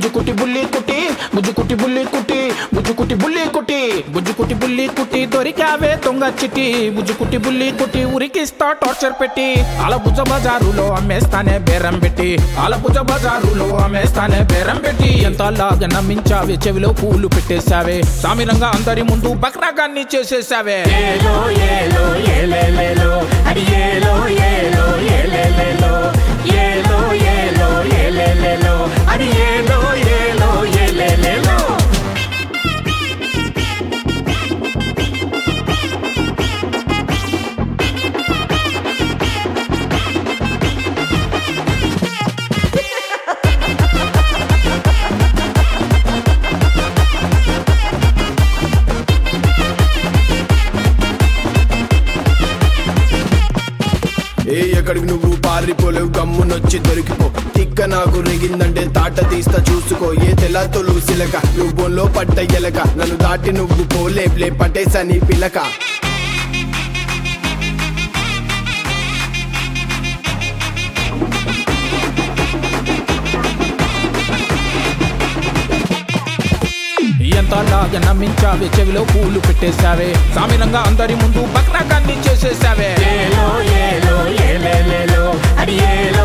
బుజ్జుకుటి బుల్లి కుట్టి బుజ్జుకుటి బుల్లి కుట్టి బుజ్జుకుటి బుల్లి కుట్టి బుజ్జుకుటి బుల్లి కుట్టి దొరికావే దొంగ చిట్టి బుజ్జుకుటి బుల్లి కుట్టి ఉరికిస్తా టార్చర్ పెట్టి ఆలపుజ బజారులో అమ్మేస్తానే బేరం పెట్టి ఆలపుజ బజారులో అమ్మేస్తానే బేరం పెట్టి ఎంత లాగా నమ్మించావే చెవిలో పూలు పెట్టేశావే సామిరంగా అందరి ముందు బక్రాగాన్ని చేసేసావే ఏలో ఏలో ఏలేలేలో అది ఏలో ఏలో ఏలేలేలో ఏలో ఏలో ఏలేలేలో అది ఏలో ఏలో ఏలేలేలో ఏ ఎక్కడికి నువ్వు పారిపోలేవు గమ్మునొచ్చి దొరికిపో తిక్క నాకు రేగిందంటే తాట తీస్తా చూసుకో ఏ తెల్ల తొలు సిలక నువ్వు బొన్లో పడ్డ ఎలక నన్ను దాటి నువ్వు పోలేవులే పట్టేసా నీ పిలక ఎంత లాగా నమ్మించావే చెవిలో పూలు పెట్టేశావే సామిరంగా అందరి ముందు బక్రాగాన్ని చేసేసావే ఏలో ఏలో ఏలేలేలో అది ఏలో